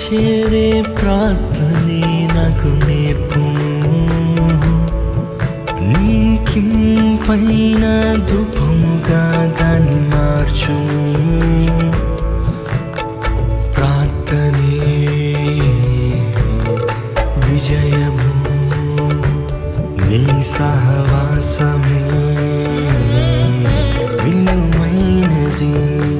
చేరే ప్రార్థనే నాకు నేర్పు నీకింపైన ధూపముగా దాన్ని మార్చు ప్రార్థనే విజయము నీ సహవాసమే విలువైనది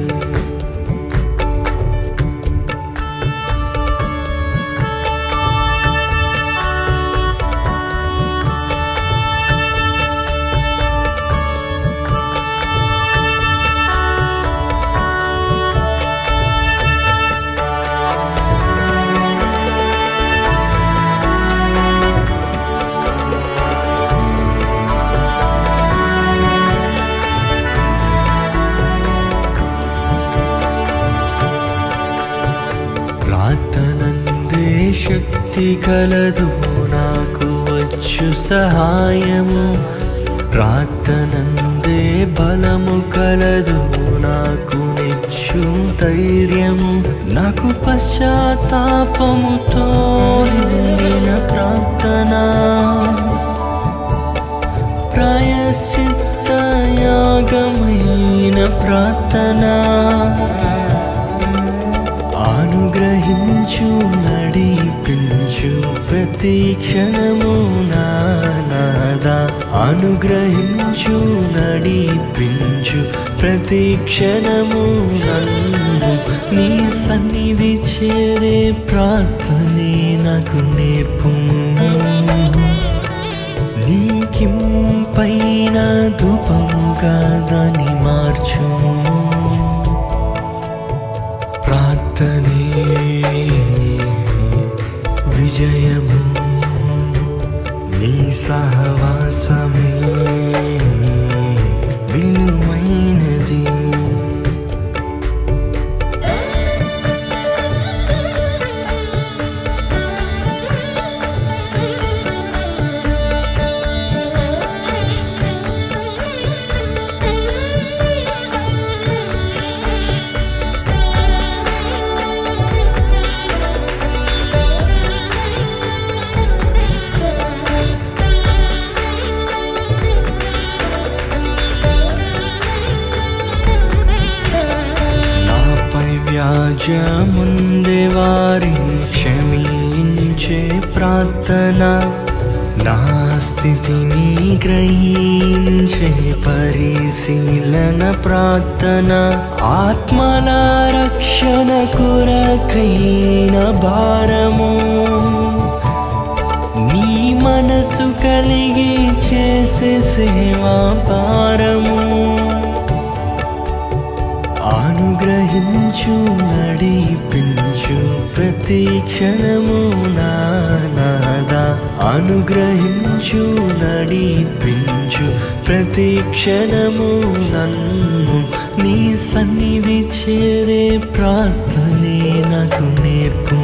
ప్రార్థనందే శక్తి కలదు నాకు వచ్చు సహాయము ప్రార్థనందే బలము కలదు నాకు నిచ్చు ధైర్యము నాకు పశ్చాత్తాపముతో నిండిన ప్రార్థన ప్రాయశ్చిత్త యాగమైన ప్రార్థన అనుగ్రహించు నడిపించు ప్రతి క్షణము నాదా అనుగ్రహించు నడిపించు ప్రతి క్షణము నన్ను నీ సన్నిధి చేరే ప్రార్థనే నాకు నేర్పు నీకింపైన ధూపముగా దాన్ని మార్చుము ప్రార్థనే విజయము నీ సహవాసమే విలువైనది నాపై వ్యాజముందే వారిని క్షమించే ప్రార్థన నా స్థితిని గ్రహించే పరిశీలన ప్రార్థన ఆత్మల రక్షణ కొరకైన భారము నీ మనసు కలిగి చేసే సేవా భారము అనుగ్రహించు నడిపించు ప్రతి క్షణము నాదా అనుగ్రహించు నడిపించు ప్రతి క్షణము నన్ను నీ సన్నిధి చేరే ప్రార్థనే నాకు నేర్పు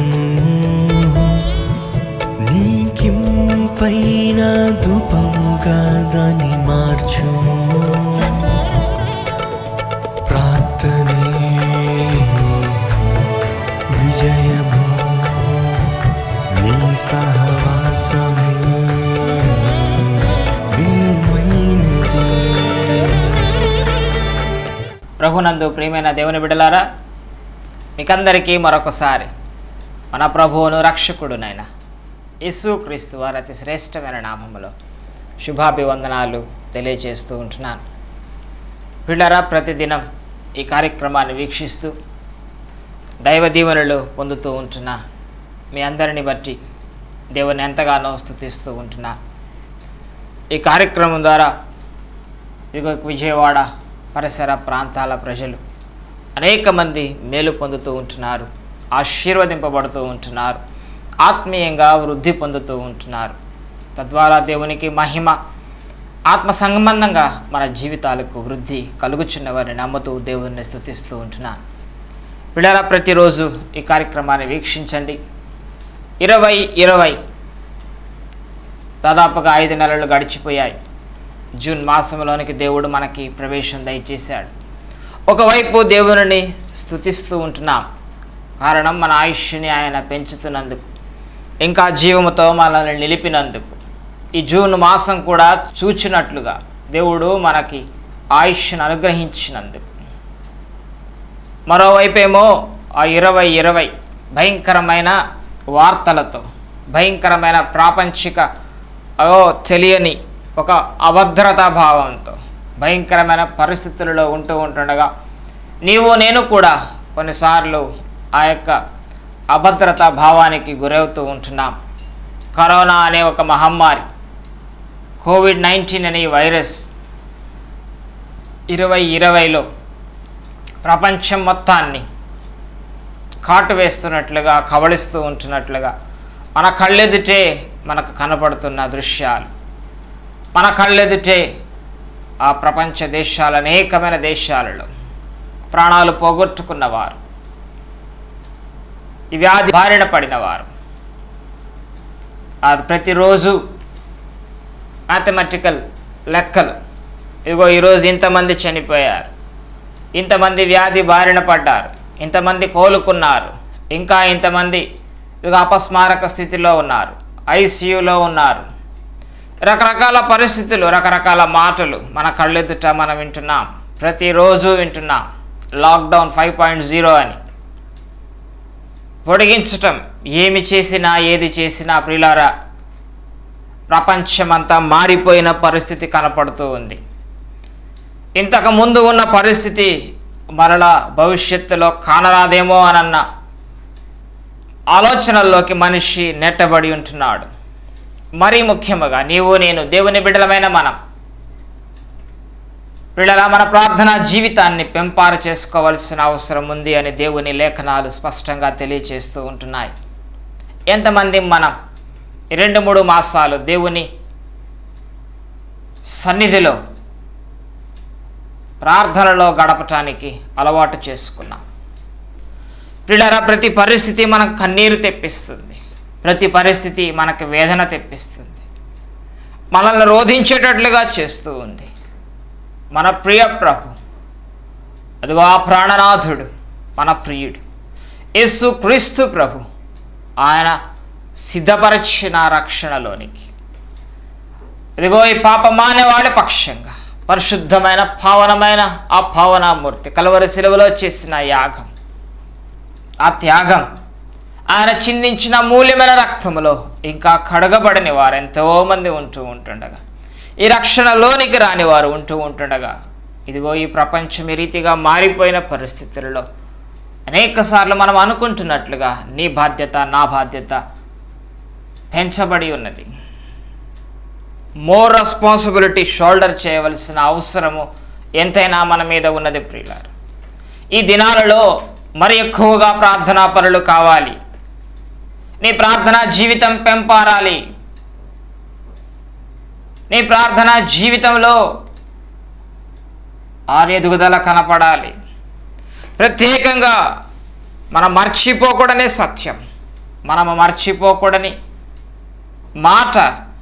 నీకింపైన ధూపముగా దాన్ని మార్చుము ప్రార్థనే విజయము నీ సహవాసమే విలువైనది ప్రభునందు ప్రియమైన దేవుని బిడలారా మీకందరికీ మరొకసారి మన ప్రభువును రక్షకుడునైన యేసు క్రీస్తు వారి అతి శ్రేష్టమైన నామములో శుభాభివందనాలు తెలియజేస్తూ ఉంటున్నాను పిల్లరా ప్రతిదినం ఈ కార్యక్రమాన్ని వీక్షిస్తూ దైవ దీవెనలు పొందుతూ ఉంటున్నా మీ అందరిని బట్టి దేవుని ఎంతగానో స్తుతిస్తూ ఉంటున్నా ఈ కార్యక్రమం ద్వారా ఇక విజయవాడ పరిసర ప్రాంతాల ప్రజలు అనేక మంది మేలు పొందుతూ ఉంటున్నారు ఆశీర్వదింపబడుతూ ఉంటున్నారు ఆత్మీయంగా వృద్ధి పొందుతూ ఉంటున్నారు తద్వారా దేవునికి మహిమ ఆత్మ సంబంధంగా మన జీవితాలకు వృద్ధి కలుగుచున్నవారిని నమ్ముతూ దేవుని స్థుతిస్తూ ఉంటున్నాను విడారా ప్రతిరోజు ఈ కార్యక్రమాన్ని వీక్షించండి ఇరవై ఇరవై దాదాపుగా ఐదు నెలలు గడిచిపోయాయి జూన్ మాసంలోనికి దేవుడు మనకి ప్రవేశం దయచేశాడు ఒకవైపు దేవుని స్థుతిస్తూ ఉంటున్నాం కారణం మన ఆయుష్ని ఆయన పెంచుతున్నందుకు ఇంకా జీవముతో మనల్ని నిలిపినందుకు ఈ జూన్ మాసం కూడా చూచినట్లుగా దేవుడు మనకి ఆయుష్ను అనుగ్రహించినందుకు మరోవైపేమో ఆ ఇరవై ఇరవై భయంకరమైన వార్తలతో భయంకరమైన ప్రాపంచిక ఓ తెలియని ఒక అభద్రతా భావంతో భయంకరమైన పరిస్థితులలో ఉంటూ ఉంటుండగా నీవు నేను కూడా కొన్నిసార్లు ఆ యొక్క అభద్రతా భావానికి గురవుతూ ఉంటున్నాం కరోనా అనే ఒక మహమ్మారి కోవిడ్ నైన్టీన్ అనే ఈ వైరస్ ఇరవై ఇరవైలో ప్రపంచం మొత్తాన్ని కాటు వేస్తున్నట్లుగా కబళిస్తూ ఉంటున్నట్లుగా మన కళ్ళెదుటే మనకు కనపడుతున్న దృశ్యాలు మన కళ్ళెదుటే ఆ ప్రపంచ దేశాలు అనేకమైన దేశాలలో ప్రాణాలు పోగొట్టుకున్నవారు ఈ వ్యాధి బారిన పడినవారు ఆ ప్రతిరోజు మ్యాథమెటికల్ లెక్కలు ఇదిగో ఈరోజు ఇంతమంది చనిపోయారు ఇంతమంది వ్యాధి బారిన పడ్డారు ఇంతమంది కోలుకున్నారు ఇంకా ఇంతమంది ఇక అపస్మారక స్థితిలో ఉన్నారు ఐసీయూలో ఉన్నారు రకరకాల పరిస్థితులు రకరకాల మాటలు మన కళ్ళెదుట మనం వింటున్నాం ప్రతిరోజు వింటున్నాం లాక్డౌన్ ఫైవ్ పాయింట్ జీరో అని పొడిగించటం ఏమి చేసినా ఏది చేసినా ప్రిలారా ప్రపంచమంతా మారిపోయిన పరిస్థితి కనపడుతూ ఉంది ఇంతకు ముందు ఉన్న పరిస్థితి మరలా భవిష్యత్తులో కానరాదేమో అనన్న ఆలోచనల్లోకి మనిషి నెట్టబడి ఉంటున్నాడు మరీ ముఖ్యముగా నీవు నేను దేవుని బిడ్డలమైన మనం పిల్లల మన ప్రార్థనా జీవితాన్ని పెంపారు చేసుకోవాల్సిన అవసరం ఉంది అని దేవుని లేఖనాలు స్పష్టంగా తెలియచేస్తూ ఉంటున్నాయి ఎంతమంది మనం ఈ రెండు మూడు మాసాలు దేవుని సన్నిధిలో ప్రార్థనలో గడపటానికి అలవాటు చేసుకున్నాం పిల్లల ప్రతి పరిస్థితి మనకు కన్నీరు తెప్పిస్తుంది ప్రతి పరిస్థితి మనకు వేదన తెప్పిస్తుంది మనల్ని రోధించేటట్లుగా చేస్తూ ఉంది మన ప్రియ ప్రభు అదిగో ఆ ప్రాణనాథుడు మన ప్రియుడు యేసు క్రీస్తు ప్రభు ఆయన సిద్ధపరిచిన రక్షణలోనికి ఇదిగో ఈ పాపమానే వాళ్ళ పక్షంగా పరిశుద్ధమైన పావనమైన ఆ పావనామూర్తి కలవరి శిలువలో చేసిన యాగం ఆ త్యాగం ఆయన చిందించిన మూల్యమైన రక్తములో ఇంకా కడగబడని వారు ఎంతోమంది ఉంటూ ఉంటుండగా ఈ రక్షణలోనికి రాని వారు ఉంటూ ఉంటుండగా ఇదిగో ఈ ప్రపంచం ఈ రీతిగా మారిపోయిన పరిస్థితులలో అనేక సార్లు మనం అనుకుంటున్నట్లుగా నీ బాధ్యత నా బాధ్యత పెంచబడి ఉన్నది మోర్ రెస్పాన్సిబిలిటీ షోల్డర్ చేయవలసిన అవసరము ఎంతైనా మన మీద ఉన్నది ప్రియులారు ఈ దినాలలో మరి ఎక్కువగా ప్రార్థనా పరులు కావాలి నీ ప్రార్థనా జీవితం పెంపారాలి నీ ప్రార్థనా జీవితంలో ఆర్యదుగుదల కనపడాలి ప్రత్యేకంగా మనం మర్చిపోకూడనే సత్యం మనము మర్చిపోకూడని మాట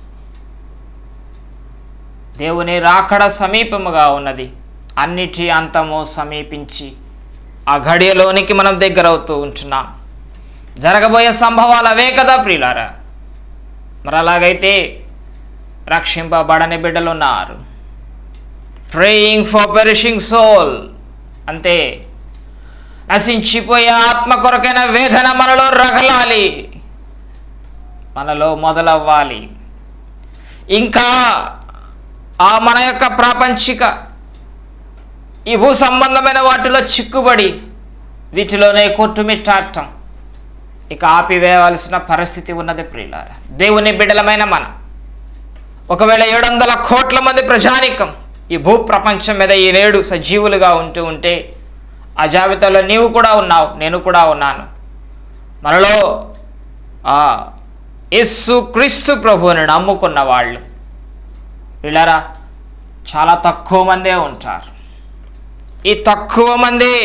దేవుని రాకడ సమీపముగా ఉన్నది అన్నిటి అంతము సమీపించి ఆ ఘడియలోనికి మనం దగ్గర అవుతూ ఉంటున్నాం జరగబోయే సంభవాలు అవే కదా ప్రియులారా మరి అలాగైతే రక్షింపబడని బిడ్డలు ఉన్నారు ప్రేయింగ్ ఫర్ పెరిషింగ్ సోల్ అంతే నశించిపోయే ఆత్మ కొరకైన వేదన మనలో రగలాలి మనలో మొదలవ్వాలి ఇంకా ఆ మన యొక్క ప్రాపంచిక ఈ భూ సంబంధమైన వాటిలో చిక్కుబడి వీటిలోనే కొట్టుమిట్టాడటం ఇక ఆపివేయవలసిన పరిస్థితి ఉన్నది ప్రియులారా దేవుని బిడ్డలమైన మనం ఒకవేళ ఏడు వందల కోట్ల మంది ప్రజానికం ఈ భూ ప్రపంచం మీద ఈ నేడు సజీవులుగా ఉంటూ ఉంటే ఆ జాబితాలో నీవు కూడా ఉన్నావు నేను కూడా ఉన్నాను మనలో ఆ యేసు క్రీస్తు ప్రభువుని నమ్ముకున్న వాళ్ళు వీళ్ళరా చాలా తక్కువ మందే ఉంటారు ఈ తక్కువ మంది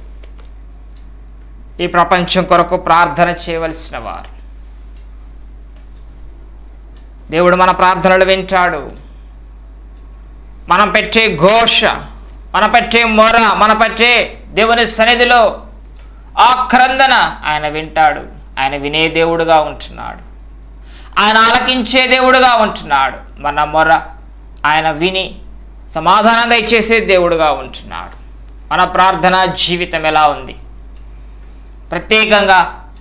ఈ ప్రపంచం కొరకు ప్రార్థన చేయవలసిన వారు దేవుడు మన ప్రార్థనలు వింటాడు మనం పెట్టే ఘోష మన పెట్టే మొర మన పెట్టే దేవుని సన్నిధిలో ఆ క్రందన ఆయన వింటాడు ఆయన వినే దేవుడుగా ఉంటున్నాడు ఆయన ఆలకించే దేవుడుగా ఉంటున్నాడు మన మొర ఆయన విని సమాధానం దయచేసే దేవుడుగా ఉంటున్నాడు మన ప్రార్థనా జీవితం ఎలా ఉంది ప్రత్యేకంగా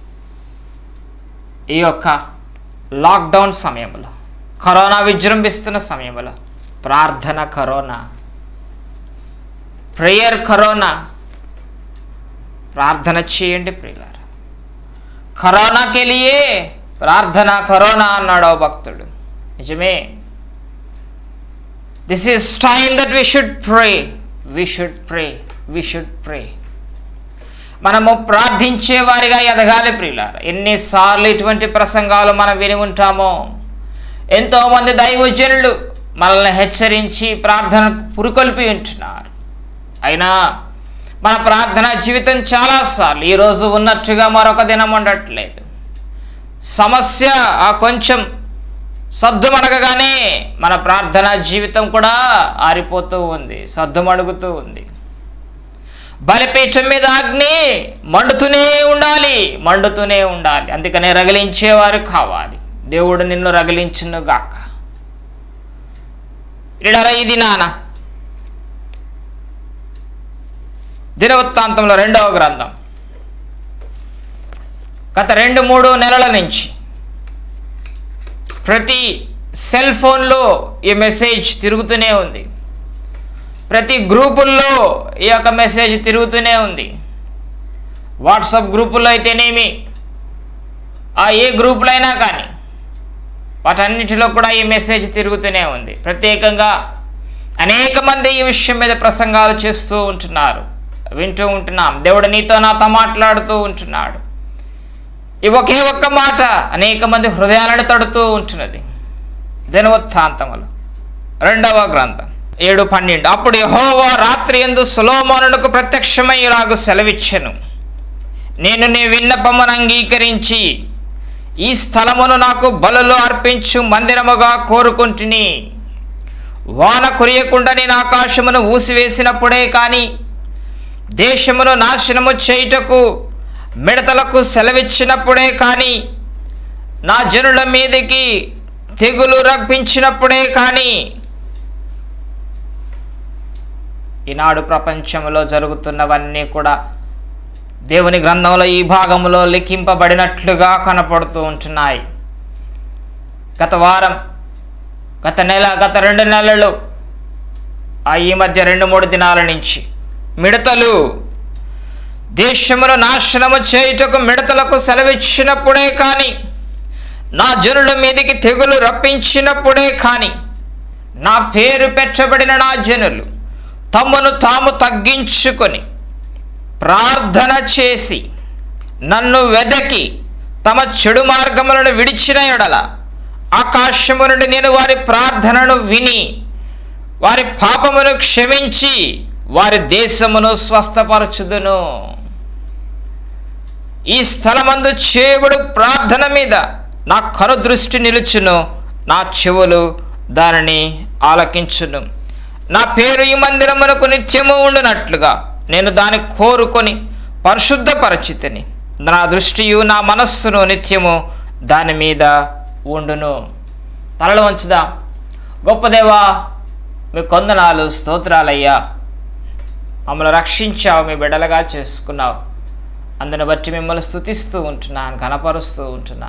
ఈ యొక్క లాక్డౌన్ సమయంలో కరోనా విజృంభిస్తున్న సమయంలో ప్రార్థన కరోనా ప్రేయర్ కరోనా ప్రార్థన చేయండి ప్రియులారా కరోనాకి వెళ్ళియే ప్రార్థన కరోనా అన్నాడు ఓ భక్తుడు నిజమే this is time that we should pray we should pray we should pray మనము ప్రార్థించే వారిగా ఎదగాలి ప్రియులారా ఎన్నిసార్లు ఇటువంటి ప్రసంగాలు మనం విని ఉంటామో ఎంతోమంది దైవజనులు మనల్ని హెచ్చరించి ప్రార్థనకు పురుకొల్పి ఉంటున్నారు అయినా మన ప్రార్థన జీవితం చాలాసార్లు ఈరోజు ఉన్నట్టుగా మరొక దినం ఉండట్లేదు సమస్య ఆ కొంచెం సద్దుమణగగానే మన ప్రార్థనా జీవితం కూడా ఆరిపోతూ ఉంది సద్దుమణుగుతూ ఉంది బలిపీఠం మీద అగ్ని మండుతూనే ఉండాలి మండుతూనే ఉండాలి అందుకనే రగిలించేవారు కావాలి దేవుడు నిన్ను రగిలించును గాక ఇడర ఇది నాన్న దినవృత్తాంతంలో రెండవ గ్రంథం గత రెండు మూడు నెలల నుంచి ప్రతి సెల్ ఫోన్లో ఈ మెసేజ్ తిరుగుతూనే ఉంది ప్రతి గ్రూపుల్లో ఈ యొక్క మెసేజ్ తిరుగుతూనే ఉంది వాట్సాప్ గ్రూపుల్లో అయితేనేమి ఆ ఏ గ్రూపులో అయినా కానీ వాటన్నిటిలో కూడా ఈ మెసేజ్ తిరుగుతూనే ఉంది ప్రత్యేకంగా అనేక మంది ఈ విషయం మీద ప్రసంగాలు చేస్తూ ఉంటున్నారు వింటూ ఉంటున్నాం దేవుడు నీతో నాతో మాట్లాడుతూ ఉంటున్నాడు ఈ ఒకే ఒక్క మాట అనేక మంది హృదయాలను తడుతూ ఉంటున్నది దినవృత్తాంతములు రెండవ గ్రంథం ఏడు పన్నెండు అప్పుడు యెహోవా రాత్రి ఎందు సులోమోనునకు ప్రత్యక్షమై ఇలాగు సెలవిచ్చెను నేను నీ విన్నపమును అంగీకరించి ఈ స్థలమును నాకు బలులు అర్పించు మందిరముగా కోరుకుంటుని వాన కురియకుండా నేను ఆకాశమును ఊసివేసినప్పుడే కానీ దేశమును నాశనము చేయుటకు మిడతలకు సెలవిచ్చినప్పుడే కానీ నా జనుల మీదకి తెగులు రప్పించినప్పుడే కానీ ఈనాడు ప్రపంచంలో జరుగుతున్నవన్నీ కూడా దేవుని గ్రంథంలో ఈ భాగంలో లిఖింపబడినట్లుగా కనపడుతూ ఉంటున్నాయి గత వారం గత నెల గత రెండు నెలలు ఆ ఈ మధ్య రెండు మూడు దినాల నుంచి మిడతలు దేశమును నాశనము చేయుటకు మిడతలకు సెలవిచ్చినప్పుడే కానీ నా జనుల మీదికి తెగులు రప్పించినప్పుడే కానీ నా పేరు పెట్టబడిన నా జనులు తమను తాము తగ్గించుకొని ప్రార్థన చేసి నన్ను వెదకి తమ చెడు మార్గములను విడిచిన ఎడల ఆకాశము నుండి నేను వారి ప్రార్థనను విని వారి పాపమును క్షమించి వారి దేశమును స్వస్థపరచుదును ఈ స్థలమందు చేయబడు ప్రార్థన మీద నా కను దృష్టి నిలుచును నా చెవులు దానిని ఆలకించును నా పేరు ఈ మందిరమునకు నిత్యము ఉండునట్లుగా నేను దాన్ని కోరుకొని పరిశుద్ధపరచితిని నా దృష్టియు నా మనస్సును నిత్యము దాని మీద ఉండును తలలో ఉంచుదా గొప్ప దేవా మీ కొందనాలు స్తోత్రాలయ్యా మమ్మల్ని రక్షించావు మీ బిడ్డలుగా చేసుకున్నావు అందుని బట్టి మిమ్మల్ని స్థుతిస్తూ ఉంటున్నాను కనపరుస్తూ ఉంటున్నా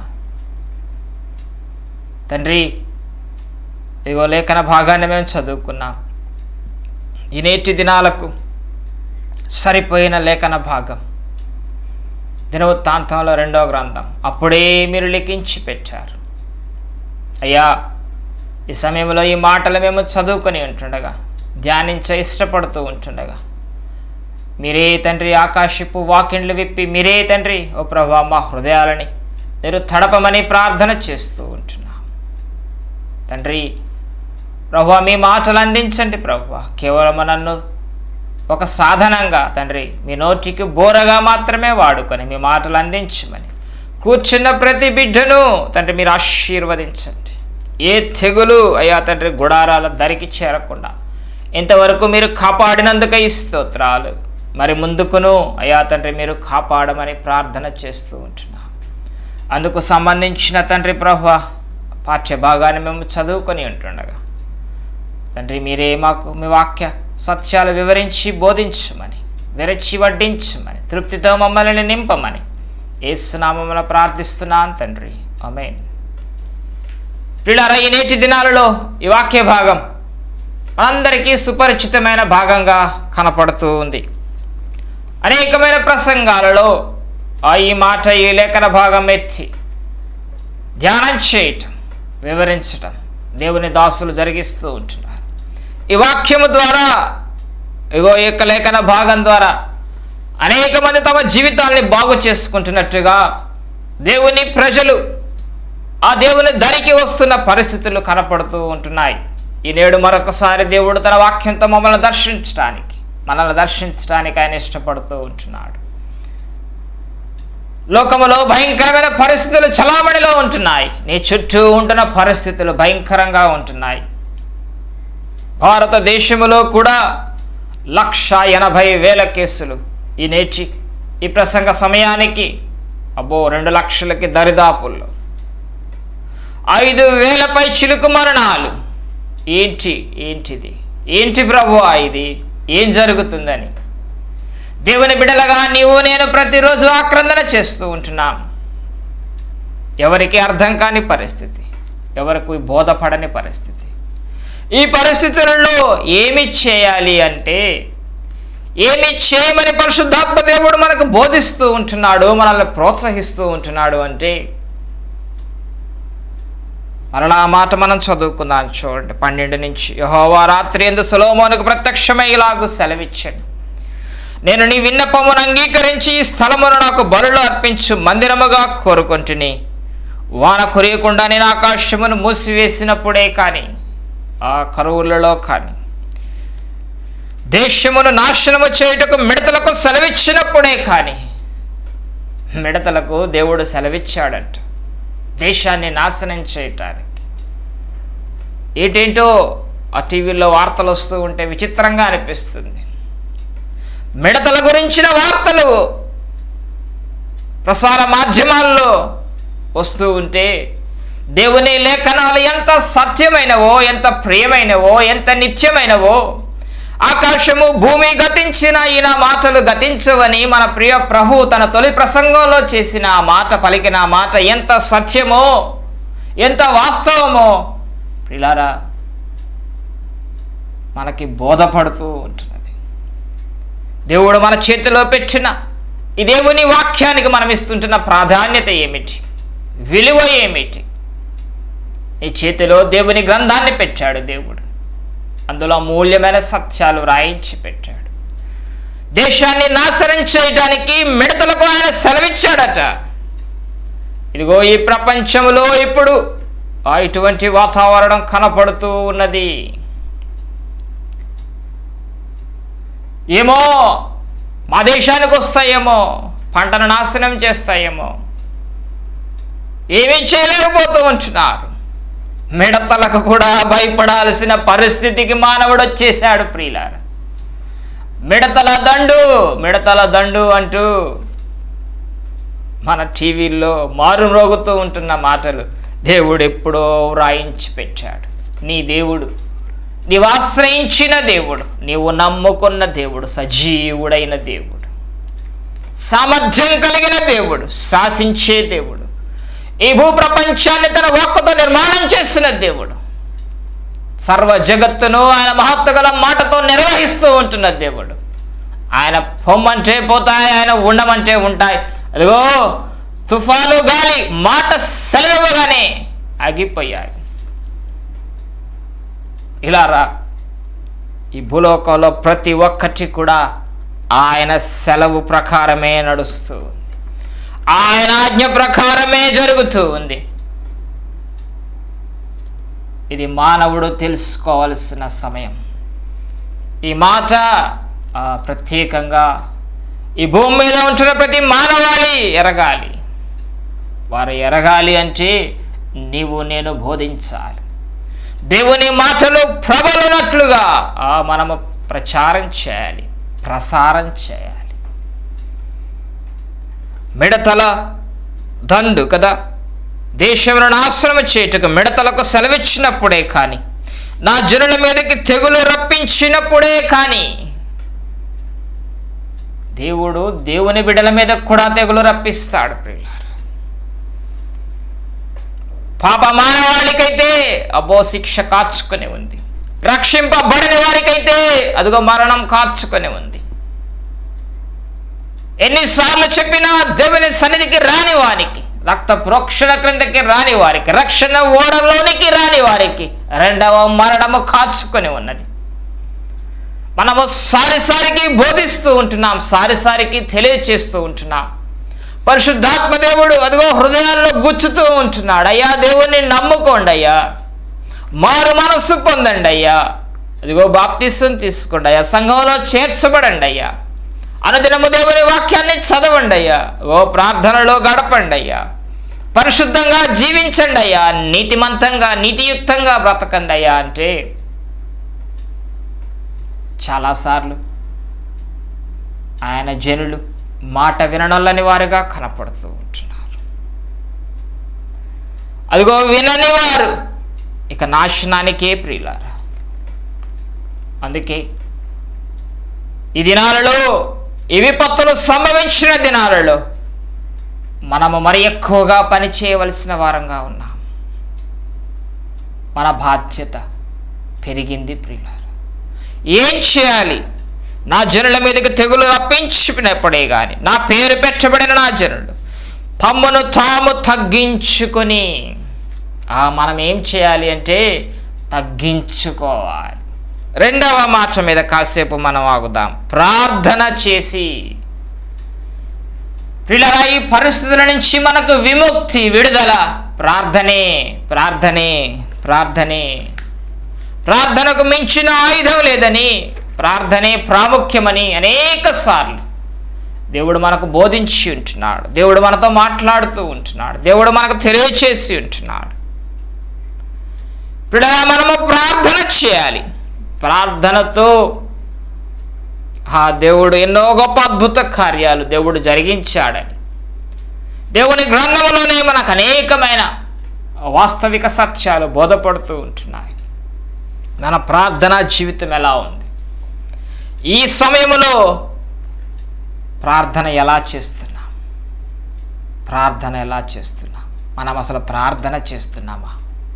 తండ్రి ఇగో లేఖన భాగాన్ని మేము చదువుకున్నాం ఈ నేటి దినాలకు సరిపోయిన లేఖన భాగం దినవృత్తాంతంలో రెండో గ్రంథం అప్పుడే మీరు లిఖించి పెట్టారు అయ్యా ఈ సమయంలో ఈ మాటలు మేము చదువుకొని ఉంటుండగా ధ్యానించ ఇష్టపడుతూ ఉంటుండగా మీరే తండ్రి ఆకాశపు వాకిండ్లు విప్పి మీరే తండ్రి ఓ ప్రభా మా హృదయాలని మీరు తడపమని ప్రార్థన చేస్తూ ఉంటున్నాం తండ్రి ప్రభా మీ మాటలు అందించండి ప్రభా కేవలం నన్ను ఒక సాధనంగా తండ్రి మీ నోటికి బోరగా మాత్రమే వాడుకొని మీ మాటలు అందించమని కూర్చున్న ప్రతి బిడ్డను తండ్రి మీరు ఆశీర్వదించండి ఏ తెగులు అయ్యా తండ్రి గుడారాల దరికి చేరకుండా ఇంతవరకు మీరు కాపాడినందుకై స్తోత్రాలు మరి ముందుకును అయా తండ్రి మీరు కాపాడమని ప్రార్థన చేస్తూ ఉంటున్నాం అందుకు సంబంధించిన తండ్రి ప్రభు పాఠ్య భాగాన్ని మేము చదువుకొని ఉంటుండగా తండ్రి మీరే మాకు మీ వాక్య సత్యాలు వివరించి బోధించమని విరచి వడ్డించమని తృప్తితో మమ్మల్ని నింపమని ఏసునామమున ప్రార్థిస్తున్నాను తండ్రి అమేన్ పిల్లరా ఈ నేటి దినాలలో ఈ వాక్య భాగం మనందరికీ సుపరిచితమైన భాగంగా కనపడుతూ ఉంది అనేకమైన ప్రసంగాలలో ఆ ఈ మాట ఈ లేఖన భాగం ఎత్తి ధ్యానం చేయటం వివరించటం దేవుని దాసులు జరిగిస్తూ ఉంటున్నారు ఈ వాక్యము ద్వారా ఇగో ఈ యొక్క లేఖన భాగం ద్వారా అనేక మంది తమ జీవితాల్ని బాగు చేసుకుంటున్నట్టుగా దేవుని ప్రజలు ఆ దేవుని దరికి వస్తున్న పరిస్థితులు కనపడుతూ ఉంటున్నాయి ఈ నేడు మరొకసారి దేవుడు తన వాక్యంతో మమ్మల్ని దర్శించడానికి మనల్ని దర్శించడానికి ఆయన ఇష్టపడుతూ ఉంటున్నాడు లోకములో భయంకరమైన పరిస్థితులు చలామణిలో ఉంటున్నాయి నీ చుట్టూ ఉంటున్న పరిస్థితులు భయంకరంగా ఉంటున్నాయి భారతదేశములో కూడా లక్ష ఎనభై వేల కేసులు ఈ నేటి ఈ ప్రసంగ సమయానికి అబ్బో రెండు లక్షలకి దరిదాపుల్లో ఐదు వేలపై చిలుకు మరణాలు ఏంటి ఏంటిది ఏంటి ప్రభువా ఇది ఏం జరుగుతుందని దేవుని బిడలగా నీవు నేను ప్రతిరోజు ఆక్రందన చేస్తూ ఉంటున్నాం ఎవరికి అర్థం కాని పరిస్థితి ఎవరికి బోధపడని పరిస్థితి ఈ పరిస్థితులలో ఏమి చేయాలి అంటే ఏమి చేయమని పరిశుద్ధాత్మ దేవుడు మనకు బోధిస్తూ ఉంటున్నాడు మనల్ని ప్రోత్సహిస్తూ ఉంటున్నాడు అంటే మరలా ఆ మాట మనం చదువుకుందాం చూడండి పన్నెండు నుంచి యహోవా రాత్రి ఎందు సులోమోనుకు ప్రత్యక్షమై ఇలాగు సెలవిచ్చాడు నేను నీ విన్నపమును అంగీకరించి ఈ స్థలమును నాకు బలులు అర్పించు మందిరముగా కోరుకుంటుని వాన కురియకుండా నేను ఆకాశమును మూసివేసినప్పుడే కానీ ఆ కరువులలో కానీ దేశమును నాశనము చేయుటకు మిడతలకు సెలవిచ్చినప్పుడే కానీ మిడతలకు దేవుడు సెలవిచ్చాడంట దేశాన్ని నాశనం చేయటానికి ఏంటేంటో ఆ టీవీలో వార్తలు వస్తూ ఉంటే విచిత్రంగా అనిపిస్తుంది మిడతల గురించిన వార్తలు ప్రసార మాధ్యమాల్లో వస్తూ ఉంటే దేవుని లేఖనాలు ఎంత సత్యమైనవో ఎంత ప్రియమైనవో ఎంత నిత్యమైనవో ఆకాశము భూమి గతించిన ఈయన మాటలు గతించవని మన ప్రియ ప్రభు తన తొలి ప్రసంగంలో చేసిన ఆ మాట పలికిన ఆ మాట ఎంత సత్యమో ఎంత వాస్తవమో ప్రిలారా మనకి బోధపడుతూ ఉంటున్నది దేవుడు మన చేతిలో పెట్టిన ఈ దేవుని వాక్యానికి మనం ఇస్తుంటున్న ప్రాధాన్యత ఏమిటి విలువ ఏమిటి ఈ చేతిలో దేవుని గ్రంథాన్ని పెట్టాడు దేవుడు అందులో అమూల్యమైన సత్యాలు రాయించి పెట్టాడు దేశాన్ని నాశనం చేయడానికి మిడతలకు ఆయన సెలవిచ్చాడట ఇదిగో ఈ ప్రపంచంలో ఇప్పుడు ఆ ఇటువంటి వాతావరణం కనపడుతూ ఉన్నది ఏమో మా దేశానికి వస్తాయేమో పంటను నాశనం చేస్తాయేమో ఏమీ చేయలేకపోతూ ఉంటున్నారు మిడతలకు కూడా భయపడాల్సిన పరిస్థితికి మానవుడు వచ్చేసాడు ప్రియులార మిడతల దండు మిడతల దండు అంటూ మన టీవీల్లో మారు మ్రోగుతూ ఉంటున్న మాటలు దేవుడు ఎప్పుడో వ్రాయించి పెట్టాడు నీ దేవుడు నీవు ఆశ్రయించిన దేవుడు నీవు నమ్ముకున్న దేవుడు సజీవుడైన దేవుడు సామర్థ్యం కలిగిన దేవుడు శాసించే దేవుడు ఈ భూప్రపంచాన్ని తన వాక్కుతో నిర్మాణం చేసిన దేవుడు సర్వ జగత్తును ఆయన మహత్తుగల మాటతో నిర్వహిస్తూ ఉంటున్న దేవుడు ఆయన పొమ్మంటే పోతాయి ఆయన ఉండమంటే ఉంటాయి అదిగో తుఫాను గాలి మాట సెలవివ్వగానే ఆగిపోయాయి ఇలా రా ఈ భూలోకంలో ప్రతి ఒక్కటి కూడా ఆయన సెలవు ప్రకారమే నడుస్తూ ఉంది ఆయన ఆజ్ఞ ప్రకారమే జరుగుతూ ఉంది ఇది మానవుడు తెలుసుకోవాల్సిన సమయం ఈ మాట ఆ, ప్రత్యేకంగా ఈ భూమి మీద ఉంటున్న ప్రతి మానవాళి ఎరగాలి వారు ఎరగాలి అంటే నీవు నేను బోధించాలి దేవుని మాటలు ప్రబలనట్లుగా ఆ మనము ప్రచారం చేయాలి ప్రసారం చేయాలి మిడతల దండు కదా దేశమును నాశనము చేయుటకు మిడతలకు సెలవిచ్చినప్పుడే కానీ నా జనుల మీదకి తెగులు రప్పించినప్పుడే కానీ దేవుడు దేవుని బిడల మీద కూడా తెగులు రప్పిస్తాడు ప్రియులారా పాప మానవాళికైతే అబ్బో శిక్ష కాచుకొని ఉంది రక్షింపబడిన వారికైతే అదిగో మరణం కాచుకొని ఉంది ఎన్నిసార్లు చెప్పినా దేవుని సన్నిధికి రాని వారికి రక్త ప్రోక్షణ క్రిందకి రాని వారికి రక్షణ ఓడలోనికి రాని వారికి రెండవ మరణము కాచుకొని ఉన్నది మనము సారిసారికి బోధిస్తూ ఉంటున్నాం సారిసారికి తెలియచేస్తూ ఉంటున్నాం పరిశుద్ధాత్మ దేవుడు అదిగో హృదయాల్లో గుచ్చుతూ ఉంటున్నాడు అయ్యా దేవుణ్ణి నమ్ముకోండి అయ్యా మారు మనస్సు పొందండి అయ్యా అదిగో బాప్తిస్వం తీసుకోండి అయ్యా సంఘంలో చేర్చబడండి అయ్యా అనుదినము దేవుని వాక్యాన్ని చదవండి అయ్యా ఓ ప్రార్థనలో గడపండి అయ్యా పరిశుద్ధంగా జీవించండి అయ్యా నీతిమంతంగా నీతియుక్తంగా బ్రతకండి అయ్యా అంటే చాలాసార్లు ఆయన జనులు మాట విననొల్లని వారుగా కనపడుతూ ఉంటున్నారు అదిగో వినని వారు ఇక నాశనానికే ప్రియులారా అందుకే ఈ దినాలలో ఈ విపత్తులు సంభవించిన దినాలలో మనము మరి ఎక్కువగా పని చేయవలసిన వారంగా ఉన్నాం మన బాధ్యత పెరిగింది ప్రియులారా ఏం చేయాలి నా జనుల మీదకి తెగులు రప్పించినప్పుడే కానీ నా పేరు పెట్టబడిన నా జనులు తమ్మును తాము తగ్గించుకొని ఆ మనం ఏం చేయాలి అంటే తగ్గించుకోవాలి రెండవ మాట మీద కాసేపు మనం ఆగుదాం ప్రార్థన చేసి పిల్లరా ఈ పరిస్థితుల నుంచి మనకు విముక్తి విడుదల ప్రార్థనే ప్రార్థనే ప్రార్థనే ప్రార్థనకు మించిన ఆయుధం లేదని ప్రార్థనే ప్రాముఖ్యమని అనేక సార్లు దేవుడు మనకు బోధించి ఉంటున్నాడు దేవుడు మనతో మాట్లాడుతూ ఉంటున్నాడు దేవుడు మనకు తెలియచేసి ఉంటున్నాడు ఇప్పుడు మనము ప్రార్థన చేయాలి ప్రార్థనతో ఆ దేవుడు ఎన్నో గొప్ప అద్భుత కార్యాలు దేవుడు జరిగించాడని దేవుని గ్రంథంలోనే మనకు అనేకమైన వాస్తవిక సత్యాలు బోధపడుతూ ఉంటున్నాయి మన ప్రార్థనా జీవితం ఎలా ఉంది ఈ సమయంలో ప్రార్థన ఎలా చేస్తున్నాం ప్రార్థన ఎలా చేస్తున్నాం మనం అసలు ప్రార్థన చేస్తున్నామా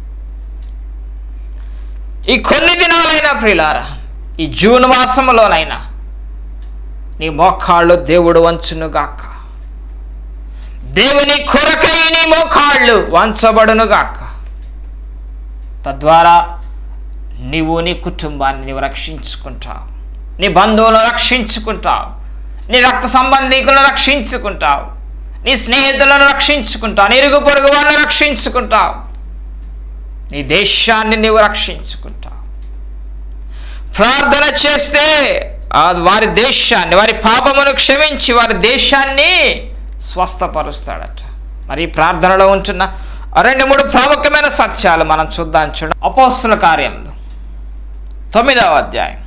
ఈ కొన్ని దినాలైనా ప్రియులారా ఈ జూన్ మాసంలోనైనా నీ మోకాళ్ళు దేవుడు వంచునుగాక దేవుని కొరకై నీ మోకాళ్ళు వంచబడునుగాక తద్వారా నీవు నీ కుటుంబాన్ని నీవు రక్షించుకుంటావు నీ బంధువులను రక్షించుకుంటావు నీ రక్త సంబంధికులను రక్షించుకుంటావు నీ స్నేహితులను రక్షించుకుంటావు నీ ఇరుగు పొరుగు వాళ్ళని రక్షించుకుంటావు నీ దేశాన్ని నీవు రక్షించుకుంటావు ప్రార్థన చేస్తే ఆ వారి దేశాన్ని వారి పాపమును క్షమించి వారి దేశాన్ని స్వస్థపరుస్తాడట మరి ఈ ప్రార్థనలో ఉంటున్న రెండు మూడు ప్రాముఖ్యమైన సత్యాలు మనం చూద్దాం చూడ అపోస్తుల కార్యంలో తొమ్మిదవ అధ్యాయం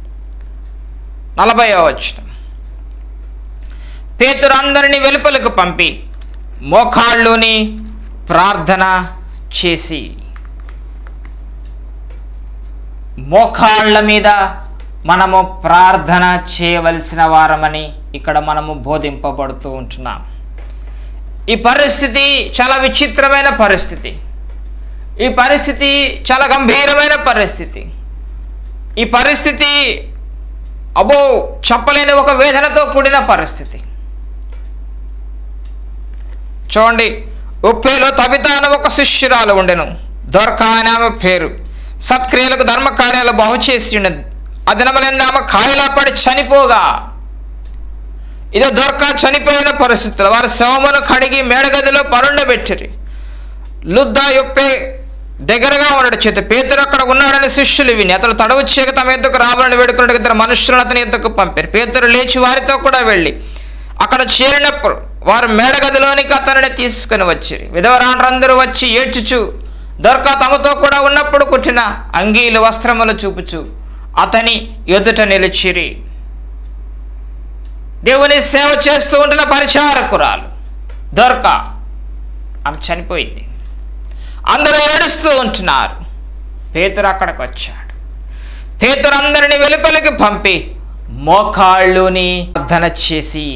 నలభైవ వచనం పేతురు అందరిని వెలుపలకు పంపి మోకాళ్ళుని ప్రార్థన చేసి మోకాళ్ళ మీద మనము ప్రార్థన చేయవలసిన వారమని ఇక్కడ మనము బోధింపబడుతూ ఉంటున్నాం ఈ పరిస్థితి చాలా విచిత్రమైన పరిస్థితి ఈ పరిస్థితి చాలా గంభీరమైన పరిస్థితి ఈ పరిస్థితి అబో చెప్పలేని ఒక వేదనతో కూడిన పరిస్థితి చూడండి ఉప్పేలో తబిత అనే ఒక శిష్యురాలు ఉండెను దొరకా అని ఆమె పేరు సత్క్రియలకు ధర్మ కార్యాలు బాగు చేసి ఉన్నది అదినమలేని ఆమె కాయలా పడి చనిపోగా ఇదో దొరక చనిపోయిన పరిస్థితులు వారి శవమును కడిగి మేడగదిలో పరుండబెట్టిరి లుద్ద యొప్పే దగ్గరగా ఉన్నాడు చేత పేతురు అక్కడ ఉన్నాడని శిష్యులు విని అతడు తడవు చేయక తమ ఎద్దుకు రావాలని వేడుకున్నట్టు ఇద్దరు మనుషులను అతని ఎద్దుకు పంపారు పేతురు లేచి వారితో కూడా వెళ్ళి అక్కడ చేరినప్పుడు వారు మేడగదిలోనికి అతనిని తీసుకుని వచ్చిరి విధవరాండ్రందరూ వచ్చి ఏడ్చుచు దొరక తమతో కూడా ఉన్నప్పుడు కుట్టిన అంగీలు వస్త్రములు చూపుచు అతని ఎదుట నిలిచిరి దేవుని సేవ చేస్తూ ఉంటున్న పరిచారకురాలు దొరక ఆమె చనిపోయింది అందరూ ఏడుస్తూ ఉంటున్నారు పేతురు అక్కడికి వచ్చాడు పేతురు అందరిని వెలుపలికి పంపి మోకాళ్ళుని ప్రార్థన చేసి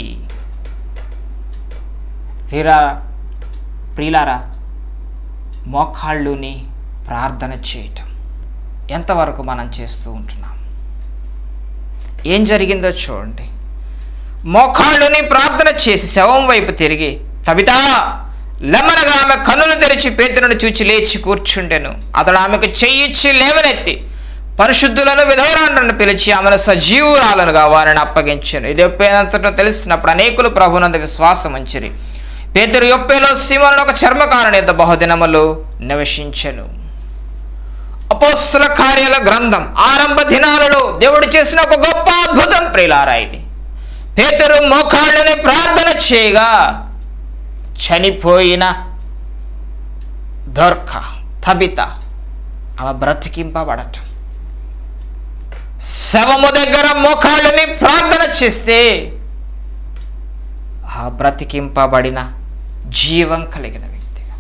ప్రియురా ప్రియులారా మోకాళ్ళుని ప్రార్థన చేయటం ఎంతవరకు మనం చేస్తూ ఉంటున్నాం ఏం జరిగిందో చూడండి మోకాళ్ళుని ప్రార్థన చేసి శవం వైపు తిరిగి తబితా లెమనగా ఆమె కన్నులు తెరిచి పేతులను చూచి లేచి కూర్చుండెను అతడు ఆమెకు చెయ్యిచ్చి లేవనెత్తి పరిశుద్ధులను విధవరాండ్రను పిలిచి ఆమెను సజీవురాలనుగా వారిని అప్పగించాను ఇది ఒప్పేనంతటో తెలిసినప్పుడు అనేకులు ప్రభునంద విశ్వాసం ఉంచిరి పేతురు యొప్పేలో సీమలను ఒక చర్మకారుని యొక్క బహుదినములు నివసించెను అపోస్తుల కార్యాల గ్రంథం ఆరంభ దినాలలో దేవుడు చేసిన ఒక గొప్ప అద్భుతం ప్రియులారా ఇది పేతురు మోకాళ్ళని ప్రార్థన చేయగా చనిపోయిన దొర్క తబిత ఆమె బ్రతికింపబడటం శవము దగ్గర మోకాళ్ళని ప్రార్థన చేస్తే ఆ బ్రతికింపబడిన జీవం కలిగిన వ్యక్తిగా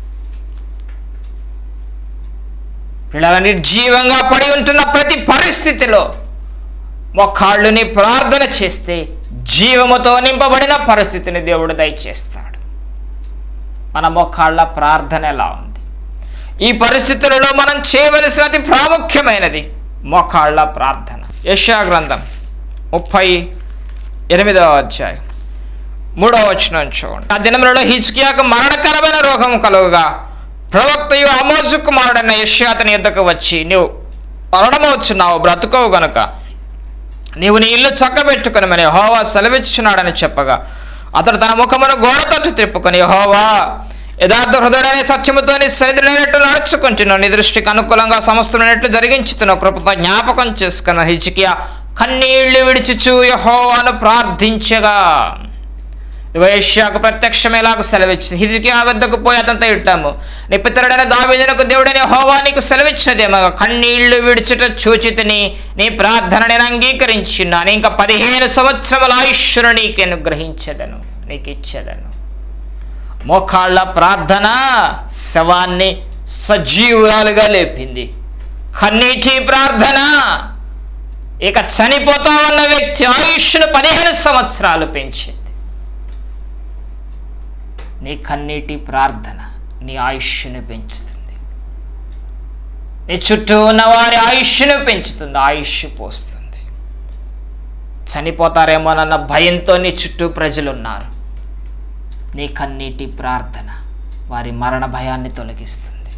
పిల్లల నిర్జీవంగా పడి ఉంటున్న ప్రతి పరిస్థితిలో మొక్కాళ్ళుని ప్రార్థన చేస్తే జీవముతో నింపబడిన పరిస్థితిని దేవుడు దయచేస్తాడు మన మొక్కాళ్ళ ప్రార్థన ఎలా ఉంది ఈ పరిస్థితులలో మనం చేయవలసిన అతి ప్రాముఖ్యమైనది మొక్కాళ్ళ ప్రార్థన యశా గ్రంథం ముప్పై ఎనిమిదవ అధ్యాయం మూడవ వచనం చూడండి ఆ దినములలో హిజ్కియాకు మరణకరమైన రోగం కలుగుగా ప్రవక్తయు ఆమోజు కుమారుడైన యష్యా అతని యుద్ధకు వచ్చి నీవు మరణమవుచున్నావు బ్రతుకోవు గనుక నీవు నీ ఇల్లు చక్కబెట్టుకునమని హోవా సెలవిచ్చున్నాడని చెప్పగా అతడు తన ముఖమును గోడ తట్టు తిప్పుకొని హోవా యథార్థ హృదయుడనే సత్యముతో నీ సన్నిధులైనట్టు నడుచుకుంటున్నావు నీ దృష్టికి అనుకూలంగా సమస్తమైనట్లు జరిగించుతున్నావు కృపతో జ్ఞాపకం చేసుకున్న హిజ్కియా కన్నీళ్లు విడిచుచు యహోవాను ప్రార్థించగా వైశ్యాకు ప్రత్యక్షమేలాగా సెలవిచ్చింది హిజికి ఆ వద్దకు పోయి అతనితో ఇట్టాము నీ పితరుడైన దావీదునకు దేవుడని హోవా నీకు సెలవిచ్చినదేమో కన్నీళ్లు విడిచుట చూచితిని నీ ప్రార్థన నేను అంగీకరించున్నాను ఇంకా పదిహేను సంవత్సరముల ఆయుష్ను నీకు అనుగ్రహించదను నీకు ఇచ్చేదను మోకాళ్ళ ప్రార్థన శవాన్ని సజీవురాలుగా లేపింది కన్నీటి ప్రార్థన ఇక చనిపోతా ఉన్న వ్యక్తి ఆయుష్ను పదిహేను సంవత్సరాలు పెంచింది నీ కన్నీటి ప్రార్థన నీ ఆయుష్ను పెంచుతుంది నీ చుట్టూ ఉన్న వారి ఆయుష్ను పెంచుతుంది ఆయుష్ పోస్తుంది చనిపోతారేమోనన్న భయంతో నీ చుట్టూ ప్రజలు ఉన్నారు నీ కన్నీటి ప్రార్థన వారి మరణ భయాన్ని తొలగిస్తుంది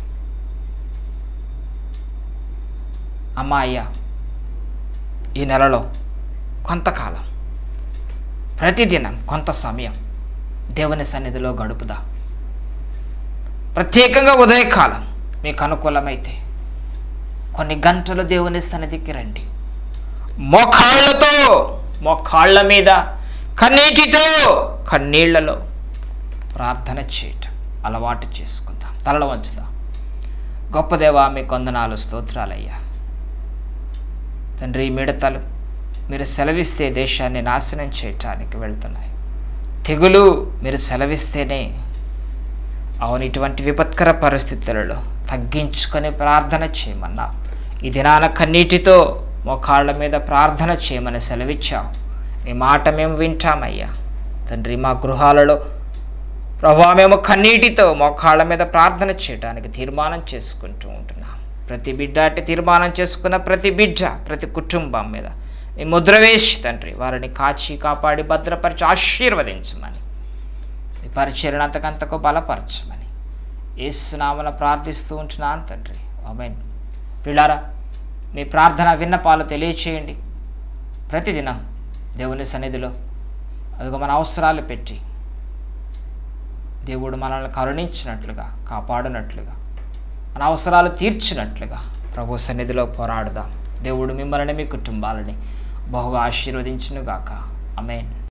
అమ్మాయ్య ఈ నెలలో కొంతకాలం ప్రతిదినం కొంత సమయం దేవుని సన్నిధిలో గడుపుదా ప్రత్యేకంగా ఉదయకాలం మీకు అనుకూలమైతే కొన్ని గంటలు దేవుని సన్నిధికి రండి మోకాళ్ళతో మోకాళ్ళ మీద కన్నీటితో కన్నీళ్లలో ప్రార్థన చేయటం అలవాటు చేసుకుందాం తలలో వంచుదాం గొప్ప దేవా మీ కొందనాలు స్తోత్రాలయ్యా తండ్రి ఈ మిడతలు మీరు సెలవిస్తే దేశాన్ని నాశనం చేయటానికి వెళ్తున్నాయి తెగులు మీరు సెలవిస్తేనే అవును ఇటువంటి విపత్కర పరిస్థితులలో తగ్గించుకొని ప్రార్థన చేయమన్నా ఈ దినాన కన్నీటితో మోకాళ్ళ మీద ప్రార్థన చేయమని సెలవిచ్చావు నీ మాట మేము వింటామయ్యా తండ్రి మా గృహాలలో ప్రభా మేము కన్నీటితో మోకాళ్ళ మీద ప్రార్థన చేయడానికి తీర్మానం చేసుకుంటూ ఉంటున్నాం ప్రతి బిడ్డ అట్టి తీర్మానం చేసుకున్న ప్రతి బిడ్డ ప్రతి కుటుంబం మీద మీ ముద్ర వేసి తండ్రి వారిని కాచి కాపాడి భద్రపరిచి ఆశీర్వదించమని మీ పరిచయను అంతకంతకు బలపరచమని ఏసునామన ప్రార్థిస్తూ ఉంటున్నాను తండ్రి ఆమెన్ పిల్లారా మీ ప్రార్థన విన్నపాలు తెలియచేయండి ప్రతిదినం దేవుని సన్నిధిలో అదిగో మన అవసరాలు పెట్టి దేవుడు మనల్ని కరుణించినట్లుగా కాపాడినట్లుగా మన అవసరాలు తీర్చినట్లుగా ప్రభు సన్నిధిలో పోరాడుదాం దేవుడు మిమ్మల్ని మీ కుటుంబాలని బహుగా ఆశీర్వదించునుగాక అమేన్